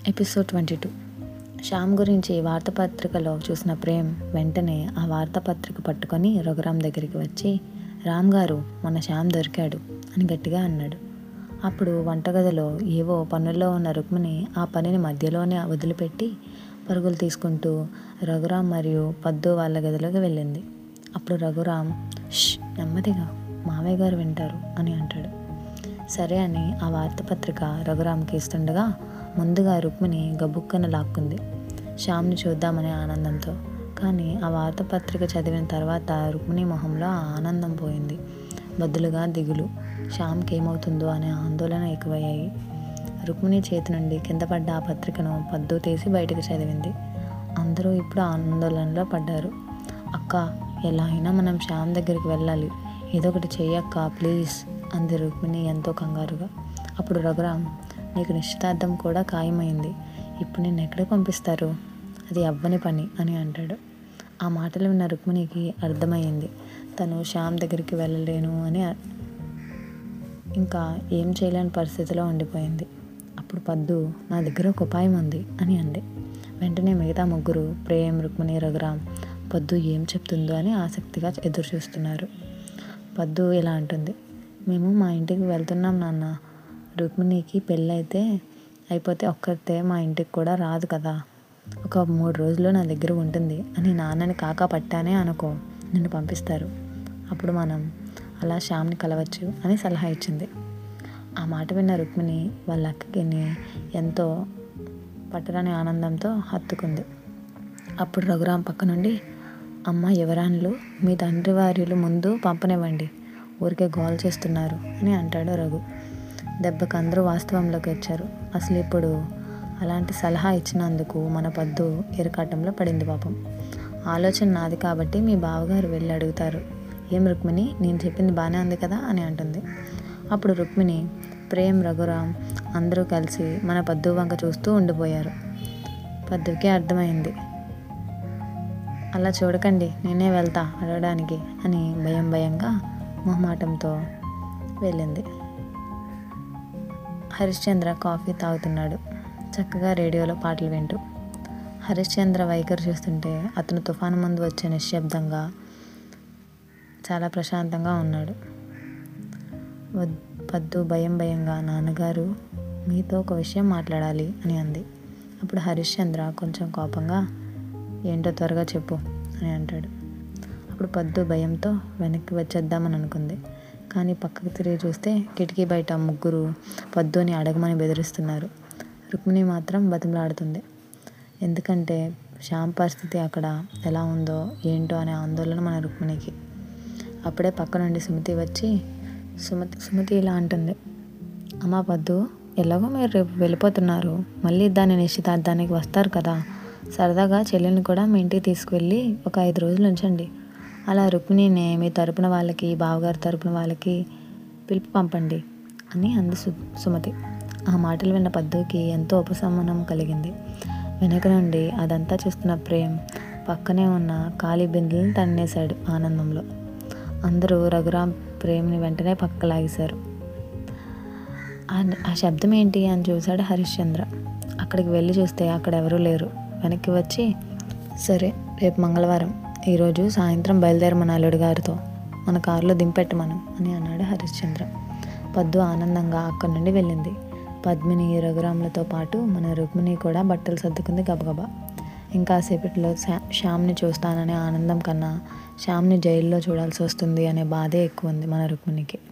episode twenty two Shyam గురించి వార్తాపత్రికలో చూసిన ప్రేమ్ వెంటనే ఆ వార్తాపత్రిక పట్టుకొని రఘురామ్ దగ్గరికి వచ్చి రామ్ గారు మన శ్యామ్ దొరికాడు అని గట్టిగా అన్నాడు అప్పుడు వంటగదిలో ఏవో పనుల్లో ఉన్న రుక్మిణి ఆ పనిని మధ్యలోనే వదిలిపెట్టి పరుగులు తీసుకుంటూ రఘురామ్ మరియు పద్దు వాళ్ళ గదిలోకి వెళ్ళింది అప్పుడు రఘురామ్ ష్ నెమ్మదిగా మావయ్య గారు వింటారు అని అంటాడు సరే అని ఆ వార్తాపత్రిక రఘురామ్కి ఇస్తుండగా ముందుగా రుక్మిణి గబుక్కన లాక్కుంది శ్యామ్ని చూద్దామనే ఆనందంతో కానీ ఆ వార్తాపత్రిక చదివిన తర్వాత రుక్మిణి మొహంలో ఆ ఆనందం పోయింది బదులుగా దిగులు శ్యామ్కి ఏమవుతుందో అనే ఆందోళన ఎక్కువయ్యాయి రుక్మిణి చేతి నుండి కింద పడ్డ ఆ పత్రికను పద్దు తీసి బయటకు చదివింది అందరూ ఇప్పుడు ఆందోళనలో పడ్డారు అక్క ఎలా అయినా మనం శ్యామ్ దగ్గరికి వెళ్ళాలి ఏదో ఒకటి చెయ్యక్క ప్లీజ్ అంది రుక్మిణి ఎంతో కంగారుగా అప్పుడు రఘురామ్ నీకు నిశ్చితార్థం కూడా ఖాయమైంది ఇప్పుడు నేను ఎక్కడికి పంపిస్తారు అది అవ్వని పని అని అంటాడు ఆ మాటలు విన్న రుక్మిణికి అర్థమైంది తను శ్యామ్ దగ్గరికి వెళ్ళలేను అని అ- ఇంకా ఏం చేయలేని పరిస్థితిలో ఉండిపోయింది అప్పుడు పద్దు నా దగ్గర ఒక ఉపాయం ఉంది అని అంది వెంటనే మిగతా ముగ్గురు ప్రేమ్ రుక్మిణి రఘురామ్ పద్దు ఏం చెప్తుందో అని ఆసక్తిగా ఎదురు చూస్తున్నారు పద్దు ఇలా అంటుంది మేము మా ఇంటికి వెళ్తున్నాం నాన్న రుక్మిణికి పెళ్ళైతే అయిపోతే ఒక్కరితే మా ఇంటికి కూడా రాదు కదా ఒక మూడు రోజులు నా దగ్గర ఉంటుంది అని నాన్నని కాకా పట్టానే అనుకో నిన్ను పంపిస్తారు అప్పుడు మనం అలా శ్యామ్ని కలవచ్చు అని సలహా ఇచ్చింది ఆ మాట విన్న రుక్మిణి వాళ్ళ అక్కకి ఎంతో పట్టరాని ఆనందంతో హత్తుకుంది అప్పుడు రఘురాం పక్క నుండి అమ్మ యువరాన్లు మీ తండ్రి వారిలు ముందు పంపనివ్వండి ఊరికే గోల్ చేస్తున్నారు అని అంటాడు రఘు దెబ్బకు అందరూ వాస్తవంలోకి వచ్చారు అసలు ఇప్పుడు అలాంటి సలహా ఇచ్చినందుకు మన పద్దు ఇరకాటంలో పడింది పాపం ఆలోచన నాది కాబట్టి మీ బావగారు వెళ్ళి అడుగుతారు ఏం రుక్మిణి నేను చెప్పింది బాగానే ఉంది కదా అని అంటుంది అప్పుడు రుక్మిణి ప్రేమ్ రఘురామ్ అందరూ కలిసి మన పద్దు వంక చూస్తూ ఉండిపోయారు పద్దుకి అర్థమైంది అలా చూడకండి నేనే వెళ్తా అడగడానికి అని భయం భయంగా మొహమాటంతో వెళ్ళింది హరిశ్చంద్ర కాఫీ తాగుతున్నాడు చక్కగా రేడియోలో పాటలు వింటూ హరిశ్చంద్ర వైఖరి చూస్తుంటే అతను తుఫాను ముందు వచ్చే నిశ్శబ్దంగా చాలా ప్రశాంతంగా ఉన్నాడు వద్- పద్దు భయం భయంగా నాన్నగారు మీతో ఒక విషయం మాట్లాడాలి అని అంది అప్పుడు హరిశ్చంద్ర కొంచెం కోపంగా ఏంటో త్వరగా చెప్పు అని అంటాడు అప్పుడు పద్దు భయంతో వెనక్కి వచ్చేద్దామని అనుకుంది కానీ పక్కకు తిరిగి చూస్తే కిటికీ బయట ముగ్గురు పద్దుని అడగమని బెదిరిస్తున్నారు రుక్మిణి మాత్రం బతిమలాడుతుంది ఎందుకంటే శ్యామ్ పరిస్థితి అక్కడ ఎలా ఉందో ఏంటో అనే ఆందోళన మన రుక్మిణికి అప్పుడే పక్క నుండి సుమతి వచ్చి సుమతి సుమతి ఇలా అంటుంది అమ్మా పద్దు ఎలాగో మీరు రేపు వెళ్ళిపోతున్నారు మళ్ళీ దాని నిశ్చితార్థానికి వస్తారు కదా సరదాగా చెల్లెల్ని కూడా మీ ఇంటికి తీసుకువెళ్ళి ఒక ఐదు రోజులు ఉంచండి అలా రుక్మిణిని మీ తరపున వాళ్ళకి బావగారి తరపున వాళ్ళకి పిలుపు పంపండి అని అంది సు సుమతి ఆ మాటలు విన్న పద్దుకి ఎంతో ఉపశమనం కలిగింది వెనక నుండి అదంతా చూస్తున్న ప్రేమ్ పక్కనే ఉన్న ఖాళీ బిందెలను తన్నేశాడు ఆనందంలో అందరూ రఘురామ్ ప్రేమ్ని వెంటనే పక్క లాగేశారు ఆ- ఆ శబ్దం ఏంటి అని చూశాడు హరిశ్చంద్ర అక్కడికి వెళ్ళి చూస్తే అక్కడ ఎవరూ లేరు వెనక్కి వచ్చి సరే రేపు మంగళవారం ఈరోజు సాయంత్రం బయలుదేరమని అల్లుడు గారితో మన కారులో దింపెట్టమను అని అన్నాడు హరిశ్చంద్ర పద్దు ఆనందంగా అక్కడి నుండి వెళ్ళింది పద్మిని రఘురాములతో పాటు మన రుక్మిణి కూడా బట్టలు సర్దుకుంది గబగబా ఇంకాసేపట్లో శా- శ్యామ్ని చూస్తాననే ఆనందం కన్నా శ్యామ్ని జైల్లో చూడాల్సి వస్తుంది అనే బాధే ఎక్కువ ఉంది మన రుక్మిణికి